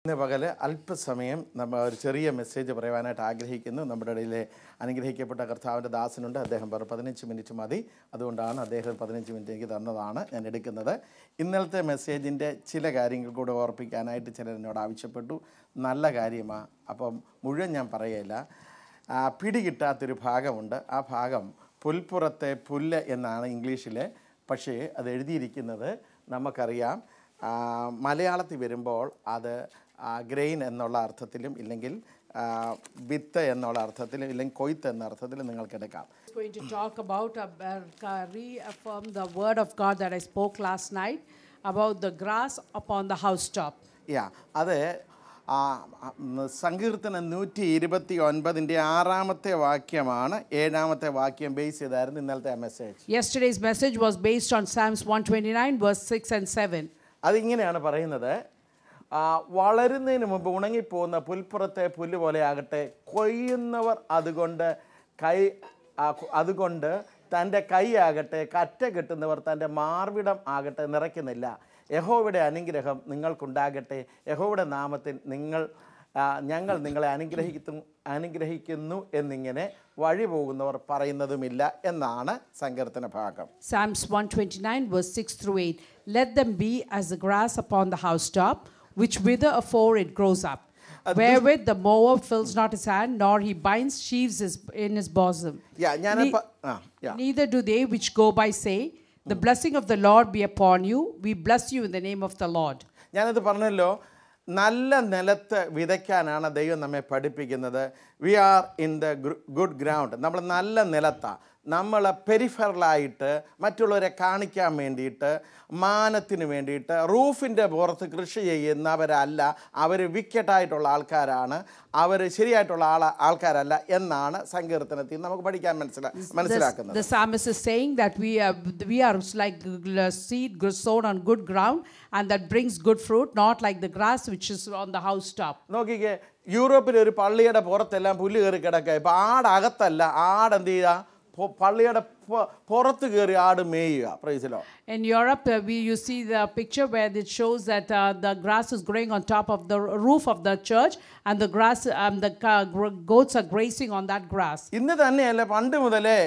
ഇന്ന് പകല് അല്പസമയം നമ്മൾ ഒരു ചെറിയ മെസ്സേജ് പറയുവാനായിട്ട് ആഗ്രഹിക്കുന്നു നമ്മുടെ ഇടയിലെ അനുഗ്രഹിക്കപ്പെട്ട കർത്താവിൻ്റെ ദാസനുണ്ട് അദ്ദേഹം പറഞ്ഞു പതിനഞ്ച് മിനിറ്റ് മതി അതുകൊണ്ടാണ് അദ്ദേഹം പതിനഞ്ച് മിനിറ്റ് എനിക്ക് തന്നതാണ് ഞാൻ എടുക്കുന്നത് ഇന്നലത്തെ മെസ്സേജിൻ്റെ ചില കാര്യങ്ങൾ കൂടെ ഓർപ്പിക്കാനായിട്ട് ചിലർ എന്നോട് ആവശ്യപ്പെട്ടു നല്ല കാര്യമാണ് അപ്പം മുഴുവൻ ഞാൻ പറയുകയില്ല ആ, പിടികിട്ടാത്തൊരു ഭാഗമുണ്ട് ആ ഭാഗം പുൽപ്പുറത്തെ പുല്ല് എന്നാണ് ഇംഗ്ലീഷിൽ പക്ഷേ അത് എഴുതിയിരിക്കുന്നത് നമുക്കറിയാം ആ, മലയാളത്തിൽ വരുമ്പോൾ അത് ഗ്രെയിൻ എന്നുള്ള അർത്ഥത്തിലും ഇല്ലെങ്കിൽ ആ, വിത്ത് എന്നുള്ള അർത്ഥത്തിലും ഇല്ലെങ്കിൽ കൊയ്ത്ത് എന്ന അർത്ഥത്തിലും നിങ്ങൾക്ക് എടുക്കാം is going to talk about, uh, uh, reaffirm the word of God that I spoke last night about the grass upon the housetop. യാ അത് ആ, ഉം, സങ്കീർത്തനം നൂറ്റി ഇരുപത്തി ഒൻപതിൻ്റെ ആറാമത്തെ വാക്യമാണ് ഏഴാമത്തെ വാക്യം ബേസ് ചെയ്തായിരുന്നു ഇന്നലത്തെ ആ message Yesterday's message was based on Psalms 129, verse 6 and 7. അതിങ്ങനെയാണ് പറയുന്നത് ആ, വളരുന്നതിന് മുമ്പ് ഉണങ്ങിപ്പോകുന്ന പുൽപ്പുറത്തെ പുല്ല് പോലെ ആകട്ടെ കൊയ്യുന്നവർ അതുകൊണ്ട് കൈ ആ, കൊ- അതുകൊണ്ട് തൻ്റെ കൈയാകട്ടെ കറ്റ കെട്ടുന്നവർ തൻ്റെ മാർവിടം ആകട്ടെ നിറയ്ക്കുന്നില്ല യഹോവയുടെ അനുഗ്രഹം നിങ്ങൾക്കുണ്ടാകട്ടെ യഹോവയുടെ നാമത്തിൽ നിങ്ങൾ ആ, ഞങ്ങൾ നിങ്ങളെ അനുഗ്രഹിക്കുന്നു അനുഗ്രഹിക്കുന്നു എന്നിങ്ങനെ വഴി പോകുന്നവർ പറയുന്നതുമില്ല എന്നാണ് സങ്കീർത്തന ഭാഗം Psalms 129, verse 6 through 8. Let them be as the grass upon the housetop, which wither afore it grows up. Wherewith the mower fills not his hand, nor he binds sheaves his, in his bosom. യാ ഞാൻ Ne- ആ യാ Neither do they which go by say, The blessing of the Lord be upon you. We bless you in the name of the Lord. ഞാനത് പറഞ്ഞല്ലോ നല്ല നിലത്ത് വിതയ്ക്കാനാണ് ദൈവം നമ്മെ പഠിപ്പിക്കുന്നത് we are in the good ground നമ്മൾ നല്ല നിലത്താണ് നമ്മൾ പെരിഫറലായിട്ട് മറ്റുള്ളവരെ കാണിക്കാൻ വേണ്ടിയിട്ട് മാനത്തിന് വേണ്ടിയിട്ട് റൂഫിൻ്റെ പുറത്ത് കൃഷി ചെയ്യുന്നവരല്ല അവർ വിക്കറ്റായിട്ടുള്ള ആൾക്കാരാണ് അവർ ശരിയായിട്ടുള്ള ആൾ ആൾക്കാരല്ല എന്നാണ് സങ്കീർത്തനത്തിൽ നമുക്ക് പഠിക്കാൻ മനസ്സിലാ The, മനസ്സിലാക്കുന്നത് the psalmist is saying that we are, we are like g- seed g- sown on good ground and that brings good fruit, not like the grass which is on the housetop. നോക്കിക്കേ യൂറോപ്പിൽ ഒരു പള്ളിയുടെ പുറത്തെല്ലാം പുല്ല് കയറി കിടക്കുക ഇപ്പം ആടകത്തല്ല ആട് എന്ത് ചെയ്യുക പൊ- പള്ളിയുടെ പൊ- പുറത്ത് കയറി ആട് മേയുക പ്രൈസിലോ In Europe, uh, we, you see the picture where it shows that uh, the grass is growing on top of the roof of the church and the grass, um, the ca- gr- goats are grazing on that grass. ഇന്ന് തന്നെയല്ല പണ്ട് മുതലേ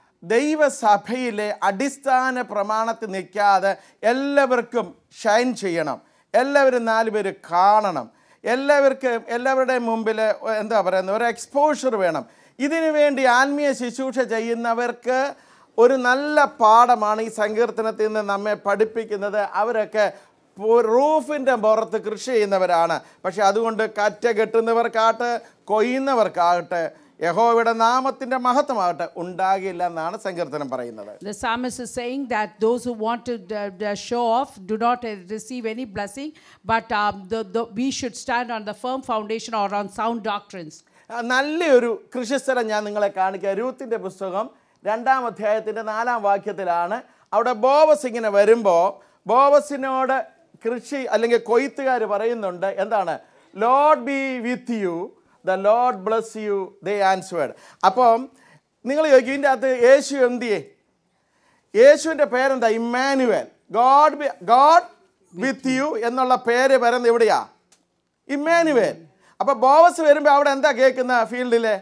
ദൈവസഭയിലെ അടിസ്ഥാന പ്രമാണത്തിൽ നിൽക്കാതെ എല്ലാവർക്കും ഷൈൻ ചെയ്യണം എല്ലാവരും നാല് പേര് കാണണം എല്ലാവർക്കും എല്ലാവരുടെയും മുമ്പിൽ എന്താ പറയുന്നത് ഒരു എക്സ്പോഷർ വേണം ഇതിനു വേണ്ടി ആത്മീയ ശുശ്രൂഷ ചെയ്യുന്നവർക്ക് ഒരു നല്ല പാഠമാണ് ഈ സങ്കീർത്തനത്തിൽ നിന്ന് നമ്മെ പഠിപ്പിക്കുന്നത് അവരൊക്കെ റൂഫിൻ്റെ പുറത്ത് കൃഷി ചെയ്യുന്നവരാണ് പക്ഷെ അതുകൊണ്ട് കറ്റ കെട്ടുന്നവർക്കാകട്ടെ കൊയ്യുന്നവർക്കാകട്ടെ യഹോവയുടെ നാമത്തിൻ്റെ മഹത്വമാകട്ടെ ഉണ്ടാകില്ല എന്നാണ് സങ്കീർത്തനം പറയുന്നത് The psalmist is saying that those who want to uh, uh, show off do not uh, receive any blessing, but um, the, the, we should stand on the firm foundation or on sound doctrines. ആ, നല്ലൊരു കൃഷിസ്ഥലം ഞാൻ നിങ്ങളെ കാണിക്കാം രൂത്തിൻ്റെ പുസ്തകം രണ്ടാം അധ്യായത്തിൻ്റെ നാലാം വാക്യത്തിലാണ് അവിടെ ബോവസ് ഇങ്ങനെ വരുമ്പോൾ ബോവസിനോട് കൃഷി അല്ലെങ്കിൽ കൊയ്ത്തുകാർ പറയുന്നുണ്ട് എന്താണ് Lord be with you the Lord bless you they answered അപ്പം നിങ്ങൾ ചോദിക്കും ഇതിൻ്റെ അകത്ത് യേശു എന്തിയേ യേശുവിൻ്റെ പേരെന്താ Immanuel God be God with you എന്നുള്ള പേര് വരുന്നത് എവിടെയാ ഇമ്മാനുവേൽ അപ്പൊ ബോവസ് വരുമ്പോൾ അവിടെ എന്താ കേൾക്കുന്ന ഫീൽഡിലെ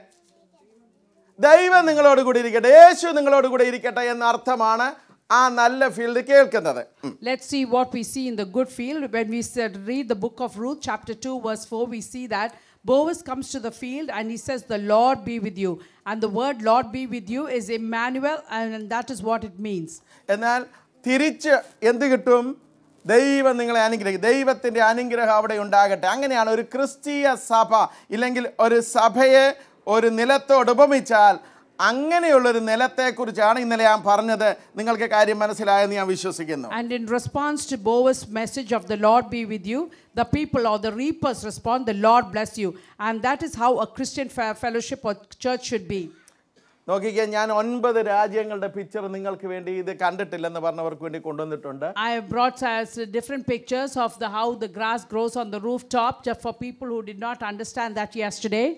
ദൈവം നിങ്ങളോട് കൂടി ഇരിക്കട്ടെ യേശു നിങ്ങളോട് കൂടി ഇരിക്കട്ടെ എന്ന അർത്ഥമാണ് ആ നല്ല ഫീൽഡ് കേൾക്കുന്നത് ഉം. Let's see what we see in the good field. When we said, read the book of Ruth, chapter 2, verse 4, we see that Boaz comes to the field and he says, The Lord be with you. And the word Lord be with you is Emmanuel, and that is what it means. എന്നാൽ തിരിച്ച് എന്ത് കിട്ടും ദൈവം നിങ്ങളെ അനുഗ്രഹിക്കും ദൈവത്തിൻ്റെ അനുഗ്രഹം അവിടെ ഉണ്ടാകട്ടെ അങ്ങനെയാണ് ഒരു ക്രിസ്തീയ സഭ ഇല്ലെങ്കിൽ ഒരു സഭയെ ഒരു നിലത്തോട് ഉപമിച്ചാൽ അങ്ങനെയുള്ളൊരു നിലത്തെക്കുറിച്ചാണ് ഇന്നലെ ഞാൻ പറഞ്ഞത് നിങ്ങൾക്ക് കാര്യം മനസ്സിലായെന്ന് ഞാൻ വിശ്വസിക്കുന്നു And in response to Boaz's message of the Lord be with you, the people or the reapers respond, The Lord bless you. And that is how a Christian fe- fellowship or church should be. നോക്കിക്കേ ഞാൻ ഒൻപത് രാജ്യങ്ങളുടെ picture നിങ്ങൾക്ക് വേണ്ടി ഇത് കണ്ടിട്ടില്ലെന്ന് പറഞ്ഞവർക്ക് വേണ്ടി കൊണ്ടുവന്നിട്ടുണ്ട് I have brought us different pictures of the how the grass grows on the rooftop just for people who did not understand that yesterday.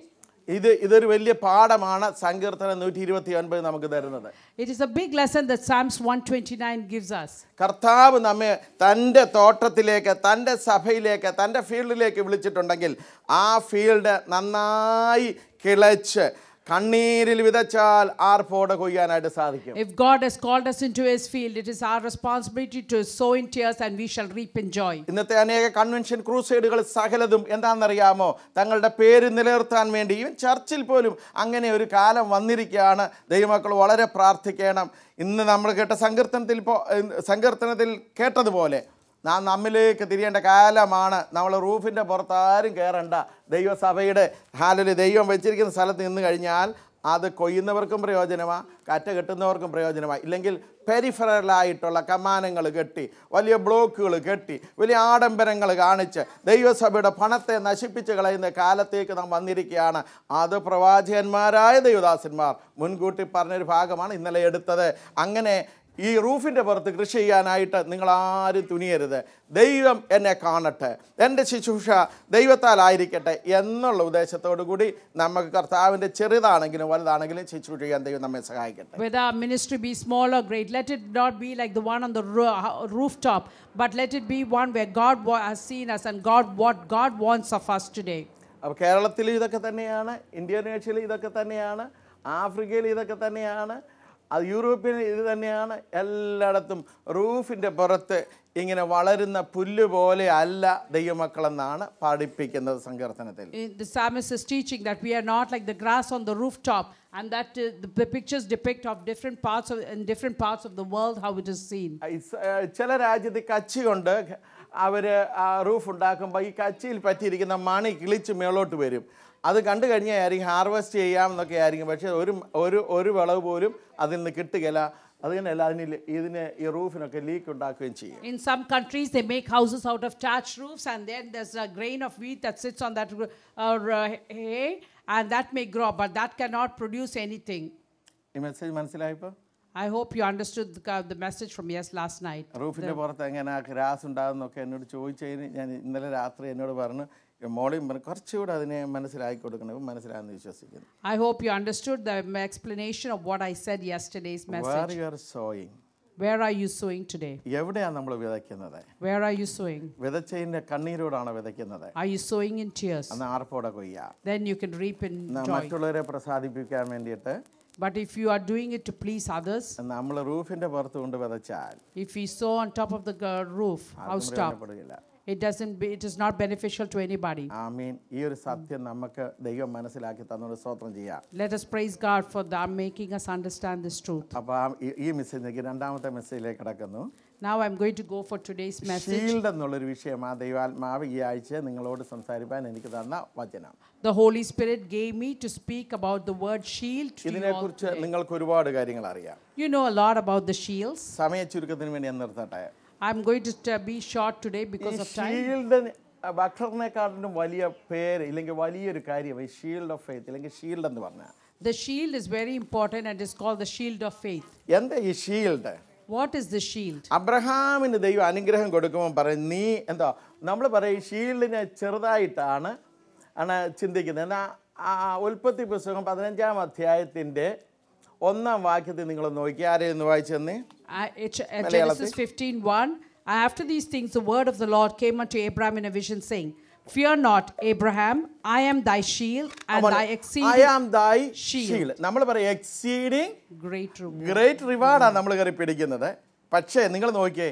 ഇത് ഇതൊരു വലിയ പാഠമാണ് സങ്കീർത്തനം നൂറ്റി ഇരുപത്തി ഒൻപത് നമുക്ക് തരുന്നത് It is a big lesson that Psalms 129 gives us. കർത്താവ് നമ്മെ തൻ്റെ തോട്ടത്തിലേക്ക് തൻ്റെ സഭയിലേക്ക് തൻ്റെ ഫീൽഡിലേക്ക് വിളിച്ചിട്ടുണ്ടെങ്കിൽ ആ ഫീൽഡ് നന്നായി കിളച്ച് കണ്ണീരിൽ വിതച്ചാൽ ആർപ്പോടെ കൊയ്യാനായിട്ട് സാധിക്കും If God has called us into his field, it is our responsibility to sow in tears and we shall reap in joy. ഇന്നത്തെ അനേക കൺവെൻഷൻ ക്രൂസൈഡുകൾ സകലതും എന്താണെന്നറിയാമോ തങ്ങളുടെ പേര് നിലനിർത്താൻ വേണ്ടി ഈവൻ ചർച്ചിൽ പോലും അങ്ങനെ ഒരു കാലം വന്നിരിക്കുകയാണ് ദൈവമക്കൾ വളരെ പ്രാർത്ഥിക്കണം ഇന്ന് നമ്മൾ കേട്ട സങ്കീർത്തനത്തിൽ പോ സങ്കീർത്തനത്തിൽ കേട്ടതുപോലെ നാം നമ്മിലേക്ക് തിരിയേണ്ട കാലമാണ് നമ്മൾ റൂഫിൻ്റെ പുറത്ത് ആരും കയറണ്ട ദൈവസഭയുടെ ഹാലിൽ ദൈവം വെച്ചിരിക്കുന്ന സ്ഥലത്ത് നിന്ന് കഴിഞ്ഞാൽ അത് കൊയ്യുന്നവർക്കും പ്രയോജനമാണ് കറ്റ കെട്ടുന്നവർക്കും പ്രയോജനമാണ് ഇല്ലെങ്കിൽ പെരിഫറലായിട്ടുള്ള കമാനങ്ങൾ കെട്ടി വലിയ ബ്ലോക്കുകൾ കെട്ടി വലിയ ആഡംബരങ്ങൾ കാണിച്ച് ദൈവസഭയുടെ പണത്തെ നശിപ്പിച്ച് കളയുന്ന കാലത്തേക്ക് നാം വന്നിരിക്കുകയാണ് അത് പ്രവാചകന്മാരായ ദൈവദാസന്മാർ മുൻകൂട്ടി പറഞ്ഞൊരു ഭാഗമാണ് ഇന്നലെ എടുത്തത് അങ്ങനെ ഈ റൂഫിൻ്റെ പുറത്ത് കൃഷി ചെയ്യാനായിട്ട് നിങ്ങൾ ആരും തുനിയരുത് ദൈവം എന്നെ കാണട്ടെ എൻ്റെ ശുശ്രൂഷ ദൈവത്താലായിരിക്കട്ടെ എന്നുള്ള ഉദ്ദേശത്തോടു കൂടി നമുക്ക് കർത്താവിൻ്റെ ചെറുതാണെങ്കിലും വലുതാണെങ്കിലും ശുശ്രൂഷ ചെയ്യാൻ ദൈവം നമ്മെ സഹായിക്കട്ടെ Whether our ministry be small or great, let it not be like the one on the roo- ho- rooftop, but let it be one where God wa- has seen us and God what God wants of us today. അപ്പോൾ കേരളത്തിൽ ഇതൊക്കെ തന്നെയാണ് ഇന്തോനേഷ്യയിൽ ഇതൊക്കെ തന്നെയാണ് ആഫ്രിക്കയിൽ ഇതൊക്കെ തന്നെയാണ് അത് യൂറോപ്പിൽ ഇത് തന്നെയാണ് എല്ലായിടത്തും റൂഫിൻ്റെ പുറത്ത് ഇങ്ങനെ വളരുന്ന പുല്ല് പോലെ അല്ല ദൈവമക്കളെന്നാണ് പഠിപ്പിക്കുന്നത് സങ്കീർത്തനത്തിൽ In- The psalmist is teaching that we are not like the grass on the rooftop, and that uh, the, the pictures depict of different parts of in different parts of the world how it is seen. Is- uh ചില രാജ്യത്ത് കച്ചി കൊണ്ട് അവർ roof ഉണ്ടാക്കുമ്പോൾ ഈ കച്ചിയിൽ പറ്റിയിരിക്കുന്ന മണി കിളിച്ച് മേളോട്ട് വരും അത് കണ്ടു കഴിഞ്ഞാൽ ആയിരിക്കും ഹാർവെസ്റ്റ് ചെയ്യാമെന്നൊക്കെ ആയിരിക്കും പക്ഷേ ഒരു ഒരു ഒരു വിളവ് പോലും അതിൽ നിന്ന് കിട്ടുകയില്ല അത് തന്നെയല്ല അതിന് ല- ഇതിന് ഈ റൂഫിനൊക്കെ ലീക്ക് ഉണ്ടാക്കുകയും ചെയ്യും In some countries, they make houses out of thatched roofs, and then there's a grain of wheat that sits on that uh, uh, hay, and that may grow, but that cannot produce anything. ഈ message മനസ്സിലായപ്പോൾ I hope you understood the, uh, the message from yes last night. റൂഫിൻ്റെ പുറത്ത് എങ്ങനെ grass ഉണ്ടാകുന്നൊക്കെ എന്നോട് ചോദിച്ചതിന് ഞാൻ ഇന്നലെ രാത്രി എന്നോട് പറഞ്ഞു മോളിയും പറഞ്ഞു കുറച്ചുകൂടെ അതിനെ മനസ്സിലാക്കി കൊടുക്കണം മനസ്സിലാകുന്ന വിശ്വസിക്കുന്നു I hope you understood the m- explanation of what I said yesterday's where message. You are sowing Where are you sowing today? എവിടെയാണ് നമ്മൾ വിതയ്ക്കുന്നത് Where are you sowing? വിതച്ചതിൻ്റെ കണ്ണീരോടാണ് വിതയ്ക്കുന്നത് Are you sowing in tears? അന്ന് ആർപ്പോടെ കൊയ്യാം Then you can reap in ന- joy. മറ്റുള്ളവരെ പ്രസാദിപ്പിക്കാൻ വേണ്ടിയിട്ട് But if you are doing it to please others, നമ്മൾ റൂഫിൻ്റെ പുറത്ത് കൊണ്ട് വിതച്ചാൽ if we sow on top of the uh, roof, ആർക്കും housetop, പ്രയോജനപ്പെടുകയില്ല it doesn't. Be, it is not beneficial to anybody. ആമീൻ ഈ ഒരു സത്യം നമുക്ക് ദൈവം മനസ്സിലാക്കി തന്നോട് സ്തോത്രം ചെയ്യാം Let us praise God for the, making us understand this truth. അപ്പോൾ ആ ഈ- ഈ മെസ്സേജിലേക്ക് രണ്ടാമത്തെ മെസ്സേജിലേക്ക് കിടക്കുന്നു Now I'm going to go for today's message. Shield എന്നുള്ളൊരു വിഷയം ആ ദൈവാത്മാവ് ഈ ആഴ്ച നിങ്ങളോട് സംസാരിക്കാൻ എനിക്ക് തന്ന വചനം The Holy Spirit gave me to speak about the word shield to you all ഇതിനെക്കുറിച്ച് today. നിങ്ങൾക്ക് ഒരുപാട് കാര്യങ്ങൾ അറിയാം You know a lot about the shields. സമയ ചുരുക്കത്തിന് വേണ്ടി ഞാൻ നിർത്തട്ടെ I'm going to t- be short today ഈ because of time. ഷീൽഡ് ബക്ടറിനെക്കാട്ടിലും വലിയ പേര് ഇല്ലെങ്കിൽ വലിയൊരു കാര്യം ഈ ഷീൽഡ് ഓഫ് ഫെയ്ത്ത് അല്ലെങ്കിൽ ഷീൽഡ് എന്ന് പറഞ്ഞാൽ The shield is very important and is called the shield of faith. എന്താ ഈ shield What is the shield? അബ്രഹാമിന് ദൈവം അനുഗ്രഹം കൊടുക്കുമ്പോൾ പറയും നീ എന്താ നമ്മൾ പറയും ഈ ഷീൽഡിനെ ചെറുതായിട്ടാണ് ആണ് ചിന്തിക്കുന്നത് എന്നാൽ ആ ഉൽപ്പത്തി പുസ്തകം പതിനഞ്ചാം അധ്യായത്തിൻ്റെ ഒന്നാം വാക്യത്തിൽ നിങ്ങൾ നോക്കി ആരെയൊന്ന് വായിച്ചെന്നേ Uh, it, uh, മലയാളത്തിൽ. Genesis 15 After these things, the word of the Lord came unto Abraham in a vision, saying, Fear not, Abraham, I am thy shield and thy I exceeding am thy shield. Shield നമ്മൾ പറയും exceeding great reward. Great റിവാർഡാണ് നമ്മൾ കയറി പിടിക്കുന്നത് പക്ഷേ നിങ്ങൾ നോക്കിയേ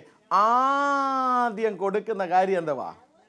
ആദ്യം കൊടുക്കുന്ന കാര്യം എന്തുവാ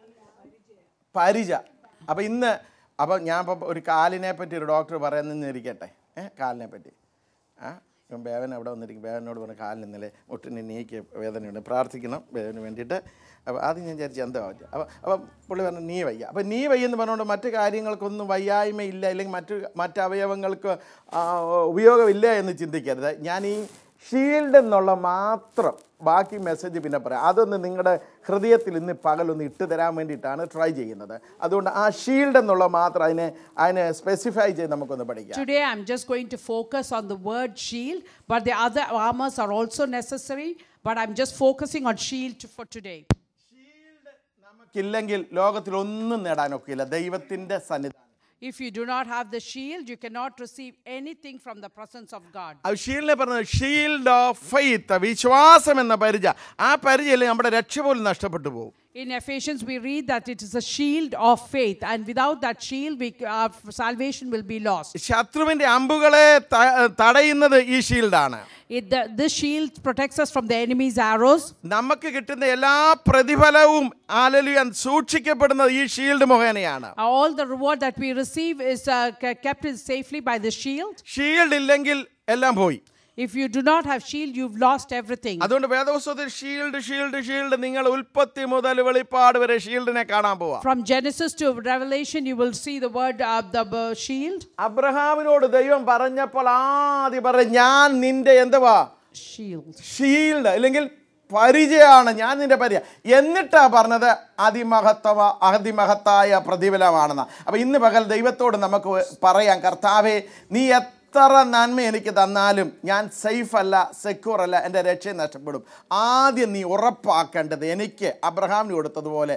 പരിച അപ്പം ഇന്ന് അപ്പം ഞാൻ ഇപ്പം ഒരു കാലിനെ പറ്റി ഒരു ഡോക്ടർ പറയുന്നിരിക്കട്ടെ ഏ കാലിനെ പറ്റി ആ ഇപ്പം ബേവൻ അവിടെ വന്നിരിക്കും ബേവനോട് പറഞ്ഞ കാലിന് ഇന്നലെ മുട്ടിന് നീക്ക് വേദനയുണ്ട് പ്രാർത്ഥിക്കണം ബേവന് വേണ്ടിയിട്ട് അപ്പോൾ ആദ്യം ഞാൻ വിചാരിച്ചു എന്താ പറ്റുക അപ്പോൾ അപ്പം പുള്ളി പറഞ്ഞു നീ വയ്യ അപ്പം നീ വയ്യെന്ന് പറഞ്ഞുകൊണ്ട് മറ്റു കാര്യങ്ങൾക്കൊന്നും വയ്യായ്മയില്ല അല്ലെങ്കിൽ മറ്റു മറ്റ് അവയവങ്ങൾക്ക് ആ, ഉപയോഗമില്ല എന്ന് ചിന്തിക്കരുത് ഞാൻ ഈ ഷീൽഡ് എന്നുള്ള മാത്രം ബാക്കി മെസ്സേജ് പിന്നെ പറയാം അതൊന്ന് നിങ്ങളുടെ ഹൃദയത്തിൽ ഇന്ന് പകലൊന്ന് ഇട്ട് തരാൻ വേണ്ടിയിട്ടാണ് ട്രൈ ചെയ്യുന്നത് അതുകൊണ്ട് ആ ഷീൽഡ് എന്നുള്ള മാത്രം അതിനെ അതിനെ സ്പെസിഫൈ ചെയ്ത് നമുക്കൊന്ന് പഠിക്കാം Today, I'm just going to focus on the word shield, but the other armors are also necessary. But I'm just focusing on shield to- for today. നമുക്കില്ലെങ്കിൽ ലോകത്തിൽ ഒന്നും നേടാനൊക്കില്ല ദൈവത്തിൻ്റെ Sannidhanam If you do not have the shield, you cannot receive anything from the presence of God. അത് ഷീൽഡിനെ പറഞ്ഞത് shield of faith വിശ്വാസം എന്ന പരിച ആ പരിചയിൽ നമ്മുടെ രക്ഷ പോലും നഷ്ടപ്പെട്ടു പോകും In Ephesians, we read that it is a shield of faith, and without that shield, we, our salvation will be lost. ശത്രുവിന്റെ അമ്പുകളെ ത- തടയുന്നത് ഈ ഷീൽഡാണ് It, the, this shield protects us from the enemy's arrows. നമുക്ക് കിട്ടുന്ന എല്ലാ പ്രതിഫലവും ആലലിയാൻ സൂക്ഷിക്കപ്പെടുന്നത് ഈ shield മുഖേനയാണ് All the reward that we receive is uh, ke- kept in safely by the shield. Shield ഇല്ലെങ്കിൽ എല്ലാം പോയി If you do not have shield, you've lost everything. അതുകൊണ്ട് വേദപുസ്തകത്തിൽ ഷീൽഡ് ഷീൽഡ് ഷീൽഡ് നിങ്ങൾ ഉൽപ്പത്തി മുതൽ വെളിപ്പാട് വരെ ഷീൽഡിനെ കാണാൻ പോവാ From Genesis to Revelation, you will see the word uh, the uh, shield. അബ്രഹാമിനോട് ദൈവം പറഞ്ഞപ്പോൾ ആദ്യം പറ ഞാൻ നിന്റെ എന്തുവാ Shield. ഷീൽഡ് അല്ലെങ്കിൽ പരിചയമാണ് ഞാൻ നിന്റെ പരിചയ എന്നിട്ടാ പറഞ്ഞത് അതിമഹത്വ അതിമഹത്തായ പ്രതിഫലമാണെന്ന് അപ്പൊ ഇന്ന് പകൽ ദൈവത്തോട് നമുക്ക് പറയാം കർത്താവേ നീ എത്ര നന്മ എനിക്ക് തന്നാലും ഞാൻ സേഫ് അല്ല സെക്യൂർ അല്ല എൻ്റെ രക്ഷ നഷ്ടപ്പെടും ആദ്യം നീ ഉറപ്പാക്കേണ്ടത് എനിക്ക് അബ്രഹാമിന് കൊടുത്തതുപോലെ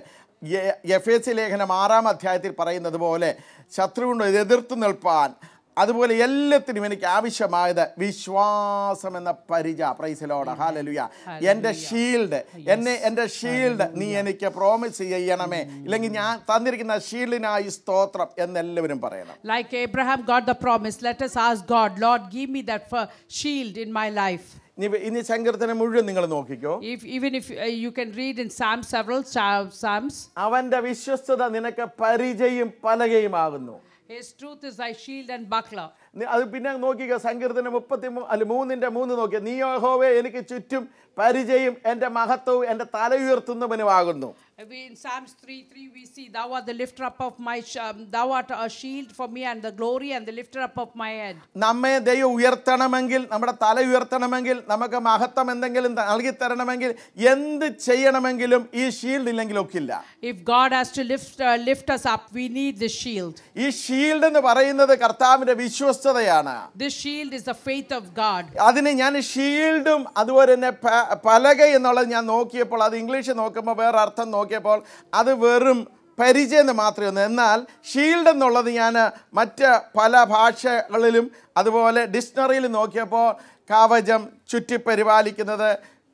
എഫ് എസ് സി ലേഖനം ആറാം അധ്യായത്തിൽ പറയുന്നത് പോലെ ശത്രുവിനോട് എതിർത്ത് നിൽപ്പാൻ അതുപോലെ എല്ലാത്തിനും എനിക്ക് ആവശ്യമായത് വിശ്വാസം എന്ന പരിച പ്രൈസിലോട് ഹാലലുയ എൻ്റെ ഷീൽഡ് എന്നെ എൻ്റെ ഷീൽഡ് നീ എനിക്ക് പ്രോമിസ് ചെയ്യണമേ ഇല്ലെങ്കിൽ ഞാൻ തന്നിരിക്കുന്ന ഷീൽഡിനായി സ്തോത്രം എന്നെല്ലാവരും പറയണം Like Abraham got the promise, let us ask God, Lord, give me that for shield in my life. ഇനി ഇനി സങ്കീർത്തനം മുഴുവൻ നിങ്ങൾ നോക്കിക്കോ If even if uh, you can read in Psalms, several Psa- Psalms, അവന്റെ വിശ്വസ്തത നിനക്ക് പരിചയും പലകയുമാകുന്നു His truth is thy shield and buckler. നി- അത് പിന്നെ നോക്കിക്കോ സങ്കീർത്തനം മുപ്പത്തി മൂ അല്ല മൂന്നിന്റെ മൂന്ന് നോക്കിയോ നീ യഹോവേ എനിക്ക് ചുറ്റും പരിചയും എൻ്റെ മഹത്വവും എൻ്റെ തല ഉയർത്തുന്നവനുമാകുന്നു Uh, we- In Psalms 3 3, we see, Thou art the lifter up of my, sh- um, Thou art a shield for me and the glory and the lifter up of my head. നമ്മെ ദൈവം ഉയർത്തണമെങ്കിൽ നമ്മുടെ തല ഉയർത്തണമെങ്കിൽ നമുക്ക് മഹത്വം എന്തെങ്കിലും നൽകി തരണമെങ്കിൽ എന്ത് ചെയ്യണമെങ്കിലും ഈ ഷീൽഡ് ഇല്ലെങ്കിൽ ഒക്കില്ല If God has to lift, uh, lift us up, we need this shield. ഈ ഷീൽഡ് എന്ന് പറയുന്നത് കർത്താവിന്റെ വിശ്വസ്തതയാണ് This shield is the faith of God. അതിന് ഞാൻ ഷീൽഡും അതുപോലെ തന്നെ പ- പലക എന്നുള്ളത് ഞാൻ നോക്കിയപ്പോൾ അത് ഇംഗ്ലീഷ് നോക്കുമ്പോൾ വേറെ അർത്ഥം നോക്കിയപ്പോൾ അത് വെറും പരിചയം എന്ന് മാത്രമേ ഒന്ന് എന്നാൽ ഷീൽഡ് എന്നുള്ളത് ഞാൻ മറ്റ് പല ഭാഷകളിലും അതുപോലെ ഡിക്ഷണറിയിൽ നോക്കിയപ്പോൾ കവചം ചുറ്റിപ്പരിപാലിക്കുന്നത്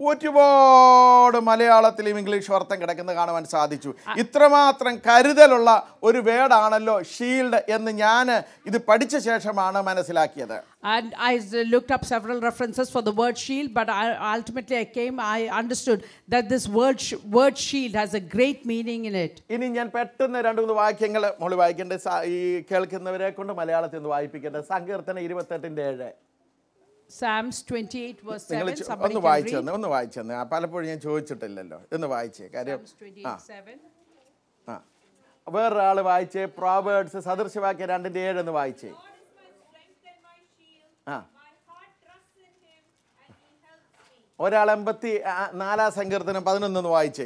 ഒരുപാട് മലയാളത്തിലും ഇംഗ്ലീഷ് അർത്ഥം കിടക്കുന്നത് കാണുവാൻ സാധിച്ചു ഇത്രമാത്രം കരുതലുള്ള ഒരു വേർഡാണല്ലോ ഷീൽഡ് എന്ന് ഞാൻ ഇത് പഠിച്ച ശേഷമാണ് മനസ്സിലാക്കിയത് And I s- looked up several references for the word shield, but I, ultimately I came, I understood that this word, sh- word shield has a great meaning in it. ഇനി ഞാൻ പെട്ടെന്ന് രണ്ട് മൂന്ന് വാക്യങ്ങൾ മോള് വായിക്കേണ്ടത് സ- ഈ കേൾക്കുന്നവരെ കൊണ്ട് മലയാളത്തിൽ നിന്ന് വായിപ്പിക്കേണ്ടത് സങ്കീർത്തനം ഇരുപത്തെട്ടിൻ്റെ ഏഴ് Psalms 28, verse നിങ്ങൾ 7. ചോ- Somebody ഒന്ന് can വായിച്ചു read. തന്നെ ഒന്ന് വായിച്ചു തന്നെ ആ, പലപ്പോഴും ഞാൻ ചോദിച്ചിട്ടില്ലല്ലോ ഒന്ന് വായിച്ചേ കാര്യം Psalms 28, 7. ആ വേറൊരാൾ വായിച്ചേ പ്രോവേർഡ്സ് സദൃശവാക്യം രണ്ടിൻ്റെ ഏഴ് ഒന്ന് വായിച്ചേ God is my strength and my shield. Ah. My heart trusts in him and he helps me. ഒരാൾ എൺപത്തി ആ, നാലാം സങ്കീർത്തനം പതിനൊന്നൊന്ന് വായിച്ചേ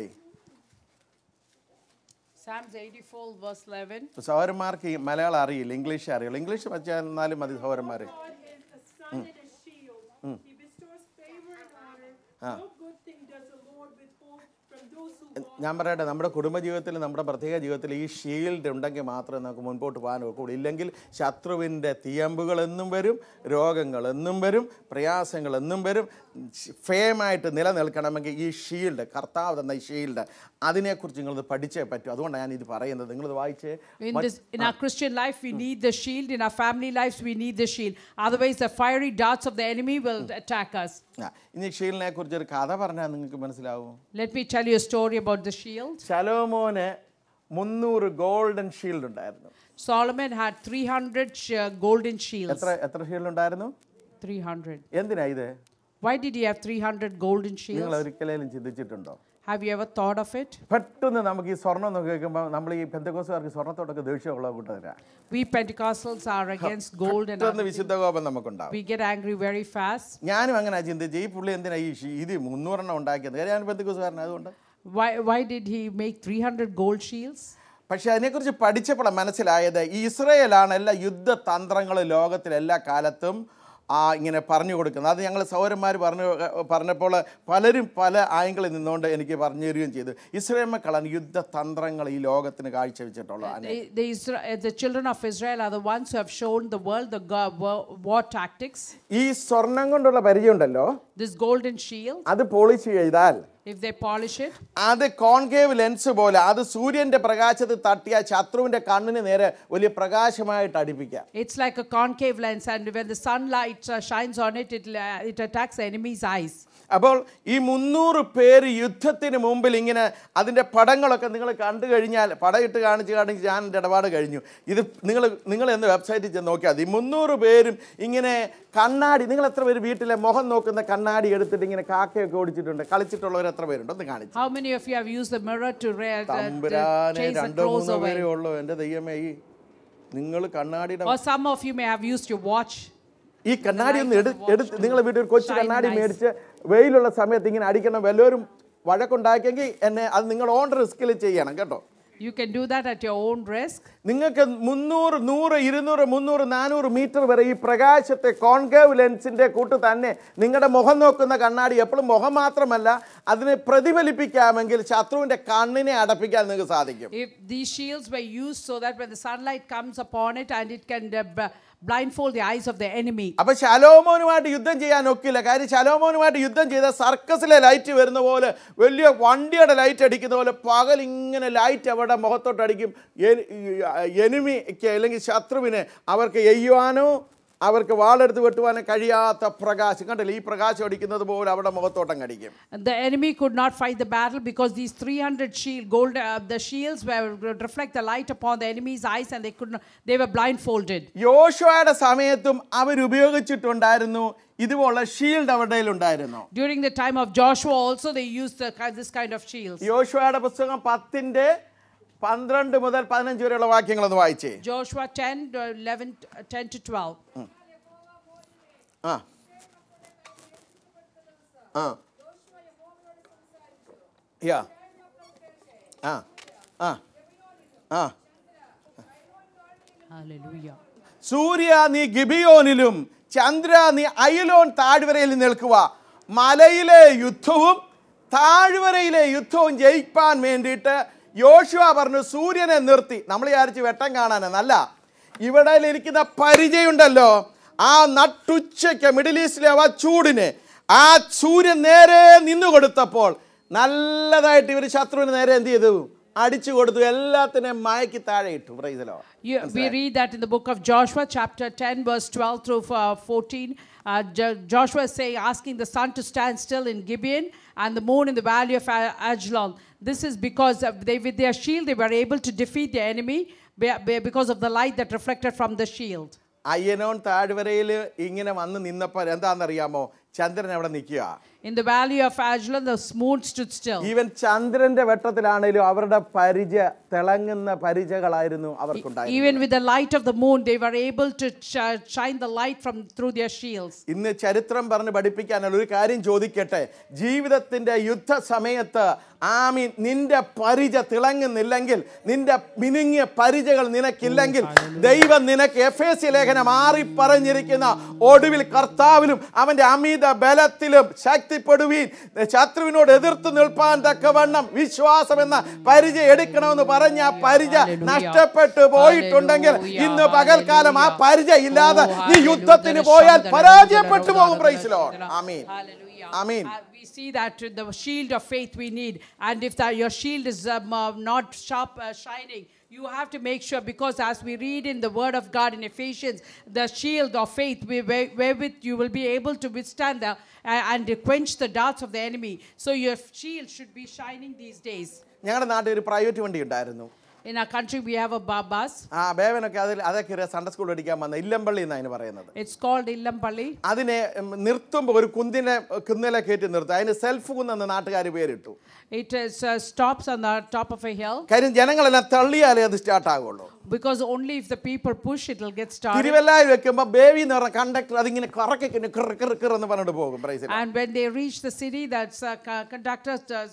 Psalms 84, verse 11. സഹോദരന്മാർക്ക് ഈ മലയാളം അറിയില്ല ഇംഗ്ലീഷ് അറിയില്ല ഇംഗ്ലീഷ് വെച്ചാലും മതി സഹോദരന്മാർ God is a sun and a shield. He bestows favor and honor. No good thing does the Lord withhold from those who walk. ഞാൻ പറയട്ടെ നമ്മുടെ കുടുംബജീവിതത്തിൽ നമ്മുടെ പ്രത്യേക ജീവിതത്തിൽ ഈ ഷീൽഡ് ഉണ്ടെങ്കിൽ മാത്രമേ നമുക്ക് മുൻപോട്ട് പോകാൻ ഒക്കുള്ളൂ ഇല്ലെങ്കിൽ ശത്രുവിൻ്റെ തീയമ്പുകൾ എന്നും വരും രോഗങ്ങൾ എന്നും വരും പ്രയാസങ്ങൾ എന്നും വരും ഫേമായിട്ട് നിലനിൽക്കണമെങ്കിൽ ഈ ഷീൽഡ് കർത്താവ് തന്ന ഈ ഷീൽഡ് അതിനെക്കുറിച്ച് നിങ്ങളത് പഠിച്ചേ പറ്റൂ അതുകൊണ്ടാണ് ഞാൻ ഇത് പറയുന്നത് നിങ്ങളിത് വായിച്ചേ In, this, in our Christian life, we need the shield. In our family lives, we need the shield. Otherwise, the fiery darts of the enemy will attack us. ആ, ഇനി ഷീൽഡിനെ കുറിച്ച് ഒരു കഥ പറഞ്ഞാൽ നിങ്ങൾക്ക് മനസ്സിലാവും Let me tell you a story about the shield. ശലോമോന് മുന്നൂറ് ഗോൾഡൻ ഷീൽഡ് ഉണ്ടായിരുന്നു Solomon had 300 sh- golden shields. എത്ര എത്ര ഷീൽഡ് ഉണ്ടായിരുന്നു 300. എന്തിനാ ഇത് Why did he have 300 golden നിങ്ങൾ shields? ഒരിക്കലും ചിന്തിച്ചിട്ടുണ്ടോ Have you ever thought of it? പെട്ടെന്ന് നമുക്ക് ഈ സ്വർണ്ണം എന്നൊക്കെ കേൾക്കുമ്പോൾ നമ്മൾ ഈ പെന്തക്കോസുകാർക്ക് സ്വർണ്ണത്തോടൊക്കെ ദേഷ്യമുള്ള കൂട്ടരാ We Pentecostals are against gold and പെട്ടെന്ന് other- വിശുദ്ധ കോപം നമുക്കുണ്ടാവും we get angry very fast. ഞാനും അങ്ങനെ ചിന്തിച്ച് ഈ പുള്ളി എന്തിനാ ഈ ഷീ- ഇത് മുന്നൂറെണ്ണം ഉണ്ടാക്കിയത് കാര്യം ഞാൻ പെന്തക്കോസുകാരൻ അതുകൊണ്ട് Why, why did he make 300 gold shields? പക്ഷെ അതിനെക്കുറിച്ച് പഠിച്ചപ്പോഴാണ് മനസ്സിലായത് ഈ ഇസ്രയേലാണ് എല്ലാ യുദ്ധതന്ത്രങ്ങളും ലോകത്തിൽ എല്ലാ കാലത്തും ആ ഇങ്ങനെ പറഞ്ഞു കൊടുക്കുന്നത് അത് ഞങ്ങൾ സൗരന്മാർ പറഞ്ഞു പറഞ്ഞപ്പോൾ പലരും പല ആംഗിളിൽ നിന്നുകൊണ്ട് എനിക്ക് പറഞ്ഞു തരികയും ചെയ്തു ഇസ്രായേൽ മക്കളാണ് യുദ്ധതന്ത്രങ്ങൾ ഈ ലോകത്തിന് കാഴ്ചവെച്ചിട്ടുള്ളത് അനേ- The, the, Isra- uh, the children of Israel are the ones who have shown the world the go- war, war tactics. ഈ സ്വർണം കൊണ്ടുള്ള പരിചയമുണ്ടല്ലോ This golden shield, അത് പോളിഷ് ചെയ്താൽ if they polish it, അത് കോൺകേവ് ലെൻസ് പോലെ അത് സൂര്യന്റെ പ്രകാശത്തിൽ തട്ടിയ ശത്രുവിന്റെ കണ്ണിന് നേരെ വലിയ പ്രകാശമായിട്ട് അടുപ്പിക്കാം it's like a concave lens, and when the sunlight uh, shines on it, it, uh, it attacks the enemy's eyes. അപ്പോൾ ഈ മുന്നൂറ് പേര് യുദ്ധത്തിന് മുമ്പിൽ ഇങ്ങനെ അതിൻ്റെ പടങ്ങളൊക്കെ നിങ്ങൾ കണ്ടു കഴിഞ്ഞാൽ പടയിട്ട് കാണിച്ച് കാണിച്ച് ഞാൻ എൻ്റെ ഇടപാട് കഴിഞ്ഞു ഇത് നിങ്ങൾ നിങ്ങൾ എന്ന് വെബ്സൈറ്റിൽ ചെന്ന് നോക്കിയാൽ മതി ഈ മുന്നൂറ് പേരും ഇങ്ങനെ കണ്ണാടി നിങ്ങൾ എത്ര പേര് വീട്ടിലെ മുഖം നോക്കുന്ന കണ്ണാടി എടുത്തിട്ട് ഇങ്ങനെ കാക്കയൊക്കെ ഓടിച്ചിട്ടുണ്ട് കളിച്ചിട്ടുള്ളവർ എത്ര പേരുണ്ട് ഒന്ന് കാണിച്ചു How many of you have used the mirror to, ra- uh, to തമ്പുരാനെ chase the രണ്ടോ crows മൂന്നോ പേരേ away? ഉള്ളൂ എൻ്റെ ദൈവമേ ഈ നിങ്ങൾ കണ്ണാടിയുടെ Or some of you may have used your watch. ഈ കണ്ണാടി ഒന്ന് എടു watch എടുത്ത് നിങ്ങളെ വീട്ടിൽ ഒരു കൊച്ചു shine കണ്ണാടി nice. മേടിച്ച് വെയിലുള്ള സമയത്ത് ഇങ്ങനെ അടിക്കണം വല്ലവരും വഴക്കുണ്ടാക്കിയെങ്കിൽ എന്നെ അത് നിങ്ങൾ ഓൺ റിസ്കിൽ ചെയ്യണം കേട്ടോ You can do that at your own risk. നിങ്ങൾക്ക് മുന്നൂറ് നൂറ് ഇരുന്നൂറ് മുന്നൂറ് നാനൂറ് മീറ്റർ വരെ ഈ പ്രകാശത്തെ കോൺകേവ് ലെൻസിന്റെ കൂട്ട് തന്നെ നിങ്ങളുടെ മുഖം നോക്കുന്ന കണ്ണാടി എപ്പോഴും മുഖം മാത്രമല്ല അതിനെ പ്രതിഫലിപ്പിക്കാമെങ്കിൽ ശത്രുവിന്റെ കണ്ണിനെ അടപ്പിക്കാൻ നിങ്ങൾക്ക് സാധിക്കും If these shields were used so that when the sunlight comes upon it and it can uh, b- blindfold the eyes of the enemy. അപ്പൊ ശലോമോനുമായിട്ട് യുദ്ധം ചെയ്യാൻ ഒക്കില്ല കാര്യം ശലോമോനുമായിട്ട് യുദ്ധം ചെയ്ത സർക്കസിലെ ലൈറ്റ് വരുന്ന പോലെ വലിയ വണ്ടിയുടെ ലൈറ്റ് അടിക്കുന്ന പോലെ പകൽ ഇങ്ങനെ ലൈറ്റ് അവരുടെ മുഖത്തോട്ട് അടിക്കും എനിമിക്ക് അല്ലെങ്കിൽ ശത്രുവിന് അവർക്ക് എയ്യുവാനോ അവർക്ക് വാളെടുത്ത് വെട്ടുവാനോ കഴിയാത്ത പ്രകാശം കണ്ടില്ല ഈ പ്രകാശം അടിക്കുന്നത് പോലെ അവരുടെ മുഖത്തോട്ടം കടിക്കും And The enemy could not fight the battle because these 300 shield, gold, uh, the shields were would reflect the light upon the enemy's eyes and they could not, they were blindfolded. യോശുവയുടെ സമയത്തും അവരുപയോഗിച്ചിട്ടുണ്ടായിരുന്നു ഇതുപോലുള്ള shield അവരുടെ ഉണ്ടായിരുന്നു During the time of Joshua also they used the, ki- this kind of shields. യോശുവയുടെ പുസ്തകം പത്തിന്റെ പന്ത്രണ്ട് മുതൽ പതിനഞ്ച് വരെയുള്ള വാക്യങ്ങളൊന്ന് വായിച്ചേ Joshua 10, uh, 11, uh, 10 to 12. ആ ആ യാ ആ ആ ആ Hallelujah. സൂര്യ നീ ഗിബിയോനിലും ചന്ദ്ര നീ അയലോൻ താഴ്വരയിൽ നിൽക്കുക മലയിലെ യുദ്ധവും താഴ്വരയിലെ യുദ്ധവും ജയിപ്പാൻ വേണ്ടിയിട്ട് യോശുവ പറഞ്ഞു സൂര്യനെ നിർത്തി നമ്മൾ വിചാരിച്ച് വെട്ടം കാണാനെന്നല്ല ഇവിടെ ഇരിക്കുന്ന പരിചയമുണ്ടല്ലോ ആ നട്ടുച്ചയ്ക്ക് മിഡിൽ ഈസ്റ്റിലെ ആ ചൂടിന് ആ സൂര്യൻ നേരെ നിന്നു കൊടുത്തപ്പോൾ നല്ലതായിട്ട് ഇവർ ശത്രുവിന് നേരെ എന്ത് ചെയ്തു അടിച്ചു കൊടുത്തു എല്ലാത്തിനെയും മയക്കി താഴെ ഇട്ടു പ്രൈസലോ You, we read that in the book of Joshua, chapter 10, verse 12 through uh, 14. Uh, Jo- Joshua is saying, asking the sun to stand still in Gibeon and the moon in the valley of A- Ajalon. This is because of they, with their shield they were able to defeat the enemy be- be- because of the light that reflected from the shield. അയ്യനോൻ താഴ്വരയിൽ ഇങ്ങനെ വന്ന് നിന്നപ്പോൾ എന്താണെന്നറിയാമോ ചന്ദ്രൻ അവിടെ നിൽക്കുക In the valley of Ajalon, the moon stood still. Even ചന്ദ്രന്റെ വെട്ടത്തിലാണേലും അവരുടെ പരിച തിളങ്ങുന്ന പരിചകളായിരുന്നു അവർക്കുണ്ടായിരുന്നത് Even with the light of the moon, they were able to sh- shine the light from through their shields. ഇന്ന് ചരിത്രം പറഞ്ഞ് പഠിപ്പിക്കാനുള്ള ഒരു കാര്യം ചോദിക്കട്ടെ ജീവിതത്തിന്റെ യുദ്ധ സമയത്ത് ആമി നിന്റെ പരിച തിളങ്ങുന്നില്ലെങ്കിൽ നിന്റെ മിനുങ്ങിയ പരിചകൾ നിനക്കില്ലെങ്കിൽ ദൈവം നിനക്ക് എഫ് എസ് സി ലേഖനം മാറി പറഞ്ഞിരിക്കുന്ന ഒടുവിൽ കർത്താവിലും അവന്റെ അമിത ബലത്തിലും ശക്തിപ്പെടുവീൻ ശത്രുവിനോട് എതിർത്ത് നിൽപ്പാൻ തക്കവണ്ണം വിശ്വാസം എന്ന പരിച എടുക്കണമെന്ന് പറഞ്ഞ ആ പരിച Hallelujah. നഷ്ടപ്പെട്ടു പോയിട്ടുണ്ടെങ്കിൽ Hallelujah. ഇന്ന് പകൽക്കാലം ആ Hallelujah. പരിച ഇല്ലാതെ Oh, നീ hallelujah. യുദ്ധത്തിന് പോയാൽ പരാജയപ്പെട്ടു പോകും പ്രൈസിലോ Hallelujah. Amin Hallelujah. Amin Uh, we see that uh, the shield of faith we need, and if that your shield is um, uh, not sharp, uh, shining, you have to make sure because as we read in the Word of God in Ephesians, the shield of faith where- where- wherewith you will be able to withstand the, uh, and quench the darts of the enemy. So your shield should be shining these days. ഞങ്ങളുടെ നാട്ടിൽ ഒരു private വണ്ടി ഉണ്ടായിരുന്നു In our country, we have a ba- bus. ആ ബേവനൊക്കെ അതിൽ അതൊക്കെ ഒരു Sunday school പഠിക്കാൻ വന്ന ഇല്ലമ്പള്ളി എന്നാണ് അതിന് പറയുന്നത് It's called Illampalli. അതിനെ ഉം, നിർത്തുമ്പോൾ ഒരു കുന്നിനെ കുന്നിലെ കയറ്റി നിർത്തും അതിന് സെൽഫ് കുന്നെന്ന് നാട്ടുകാർ പേരിട്ടു It is, uh, stops on the top of a hill കാര്യം ജനങ്ങളെല്ലാം തള്ളിയാലേ അത് സ്റ്റാർട്ട് ആകുള്ളൂ because only if the people push it will get started. തിരുവല്ലായി വെക്കുമ്പോൾ ബേബി എന്ന് പറഞ്ഞ കണ്ടക്ടർ അതിങ്ങനെ കറക്കിങ്ങനെ കിറ കിറ കിറ എന്ന് പറഞ്ഞിട്ട് പോകും പ്രൈസിൽ And when they reach the city, that's uh, co- conductor uh,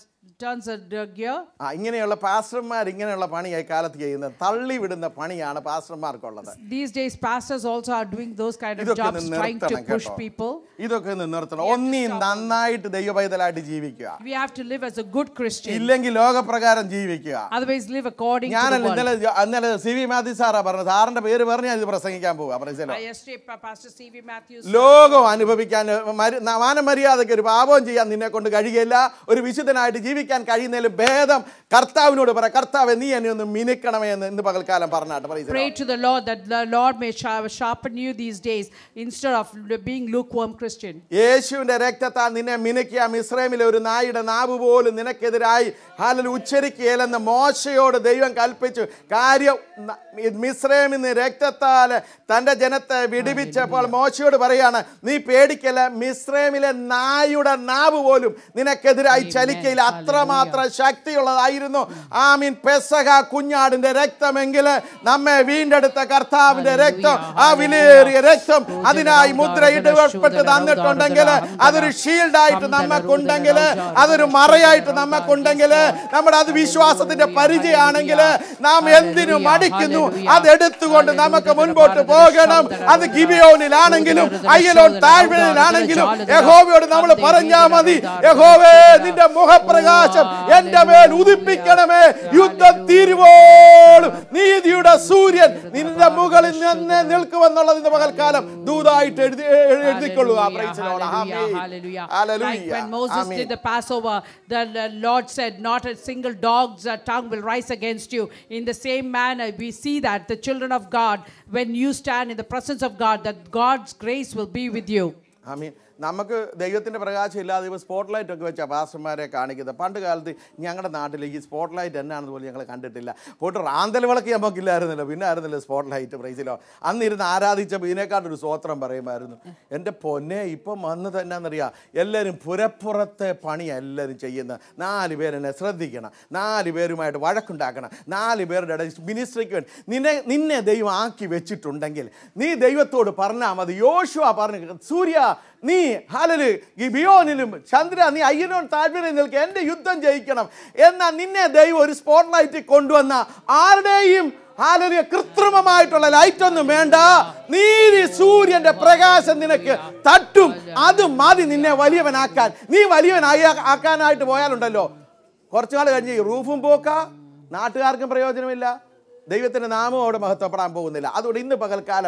turns a d- gear. ആ ഇങ്ങനെയുള്ള പാസ്റ്റർമാർ ഇങ്ങനെയുള്ള പണിയായി കാലത്ത് ചെയ്യുന്നത് തള്ളി വിടുന്ന പണിയാണ് പാസ്റ്റർമാർക്കുള്ളത് These days, pastors also are doing those kind of ഇതൊക്കെ jobs, ഒന്ന് trying to നിർത്തണം push കേട്ടോ people. ഇതൊക്കെ ഒന്ന് നിർത്തണം ഒന്നീ നന്നായിട്ട് ദൈവപൈതലായിട്ട് ജീവിക്കുക We have to live as a good Christian. ഇല്ലെങ്കിൽ ലോകപ്രകാരം ജീവിക്കുക Otherwise, live according to the ഞാനല്ല world. ഇന്നലെ ഇന്നലെ സി വി മാത്യു സാറാ പറഞ്ഞത് സാറിന്റെ പേര് പറഞ്ഞ് ഞാൻ ഇത് പ്രസംഗിക്കാൻ പോവുക പ്രൈസലോ Uh, yesterday, Pa- Pastor C.V. Matthews ലോകം അനുഭവിക്കാൻ മരി- ന- മാനമര്യാദയ്ക്ക് ഒരു പാപം ചെയ്യാൻ നിന്നെ കൊണ്ട് കഴിയില്ല ഒരു വിശുദ്ധനായിട്ട് ജീവിക്കാൻ കഴിയുന്നതിൽ ഭേദം കർത്താവിനോട് പറ കർത്താവ് നീ എന്നെ ഒന്ന് മിനുക്കണമേ എന്ന് ഇന്ന് പകൽക്കാലം പറഞ്ഞാട്ട് പ്രൈസലോ Pray to the Lord that the Lord may sha- sharpen you these days instead of being lukewarm Christian. യേശുവിന്റെ രക്തത്താൽ നിന്നെ മിനുക്കിയ മിശ്രമിലെ ഒരു നായുടെ നാവ് പോലും നിനക്കെതിരായി ഹാലൽ ഉച്ചരിക്കുകയില്ലെന്ന് മോശയോട് ദൈവം കൽപ്പിച്ചു കാര്യം ന- മിശ്രമിന്ന് രക്തത്താൽ തന്റെ ജനത്തെ വിടുവിച്ചപ്പോൾ മോശയോട് പറയാണ് നീ പേടിക്കല്ല മിശ്രമിലെ നായുടെ നാവ് പോലും നിനക്കെതിരായി ചലിക്കയില്ല അത്രമാത്രം ശക്തിയുള്ളതായിരുന്നു ആമീൻ പെസക കുഞ്ഞാടിന്റെ രക്തമെങ്കിൽ നമ്മെ വീണ്ടെടുത്ത കർത്താവിന്റെ രക്തം ആ വിലയേറിയ രക്തം അതിനായി മുദ്ര ഇടപെട്ട് തന്നിട്ടുണ്ടെങ്കിൽ അതൊരു ഷീൽഡായിട്ട് നമ്മക്കുണ്ടെങ്കിൽ അതൊരു മറയായിട്ട് നമ്മക്കുണ്ടെങ്കിൽ നമ്മുടെ അത് വിശ്വാസത്തിന്റെ പരിചയമാണെങ്കിൽ നാം എന്തിനു മടിക്കുന്നു അത് എടുത്തുകൊണ്ട് നമുക്ക് മുൻപോട്ട് പോകണം അത് ഗിബിയോനിലാണെങ്കിലും അയ്യലോൺ താഴ്വരയിലാണെങ്കിലും യഹോവയോട് നമ്മൾ പറഞ്ഞാ മതി യഹോവേ നിന്റെ മുഖപ്രകാശം എന്റെ മേൽ ഉദിപ്പിക്കണമേ യുദ്ധം തീരുവോളും നീതിയുടെ സൂര്യൻ നിന്റെ മുകളിൽ നിന്ന് നിൽക്കുമെന്നുള്ളത് ഇന്ന് പകൽക്കാലം ദൂതായിട്ട് എഴുതി എ- എഴുതിക്കൊള്ളുക Praise the Lord. Hallelujah, Amen. hallelujah. Hallelujah. Like when Moses Amen. did the Passover, the, the Lord said, Not a single dog's uh, tongue will rise against you. In the same manner, we see that the children of God, when you stand in the presence of God, that God's grace will be with you. ആമീൻ നമുക്ക് ദൈവത്തിൻ്റെ പ്രകാശം ഇല്ലാതെ ഇപ്പോൾ spot light ഒക്കെ വെച്ചാൽ പാസ്റ്റർമാരെ കാണിക്കുന്നത് പണ്ട് കാലത്ത് ഞങ്ങളുടെ നാട്ടിൽ ഈ സ്പോട്ട് ലൈറ്റ് എന്നാണെന്ന് പോലും ഞങ്ങൾ കണ്ടിട്ടില്ല പോയിട്ട് റാന്തൽ വിളക്ക് നമുക്കില്ലായിരുന്നല്ലോ പിന്നെ ആയിരുന്നല്ലോ സ്പോട്ട് ലൈറ്റ് പ്രൈസിലോ അന്ന് ഇരുന്ന് ആരാധിച്ചപ്പോൾ ഇതിനേക്കാട്ടൊരു സ്വോത്രം പറയുമായിരുന്നു എൻ്റെ പൊന്നെ ഇപ്പം വന്ന് തന്നെന്നറിയാം എല്ലാവരും പുരപ്പുറത്തെ പണിയാണ് എല്ലാവരും ചെയ്യുന്നത് നാല് പേരെന്നെ ശ്രദ്ധിക്കണം നാല് പേരുമായിട്ട് വഴക്കുണ്ടാക്കണം നാല് പേരുടെ ഇടയിൽ മിനിസ്ട്രിക്ക് വേണ്ടി നിന്നെ നിന്നെ ദൈവം ആക്കി വെച്ചിട്ടുണ്ടെങ്കിൽ നീ ദൈവത്തോട് പറഞ്ഞാൽ മതി യോശുവ പറഞ്ഞു സൂര്യ നീ ഹാലല് ഗിബിയോനിലും ചന്ദ്ര നീ അയ്യനോൻ താഴ്വരയിൽ നിൽക്കുക എൻ്റെ യുദ്ധം ജയിക്കണം എന്നാൽ നിന്നെ ദൈവം ഒരു സ്പോട്ട് ലൈറ്റിൽ കൊണ്ടുവന്ന ആരുടെയും ഹാലലിയ കൃത്രിമമായിട്ടുള്ള ലൈറ്റ് ഒന്നും വേണ്ട നീതി സൂര്യന്റെ പ്രകാശം നിനക്ക് തട്ടും അത് മതി നിന്നെ വലിയവനാക്കാൻ നീ വലിയവനായി ആക്കാനായിട്ട് പോയാലുണ്ടല്ലോ കുറച്ചു നാൾ കഴിഞ്ഞ് ഈ റൂഫും പോക്ക നാട്ടുകാർക്കും പ്രയോജനമില്ല ദൈവത്തിന്റെ നാമം അവിടെ മഹത്വപ്പെടാൻ പോകുന്നില്ല അതുകൊണ്ട് ഇന്ന് പകൽക്കാലം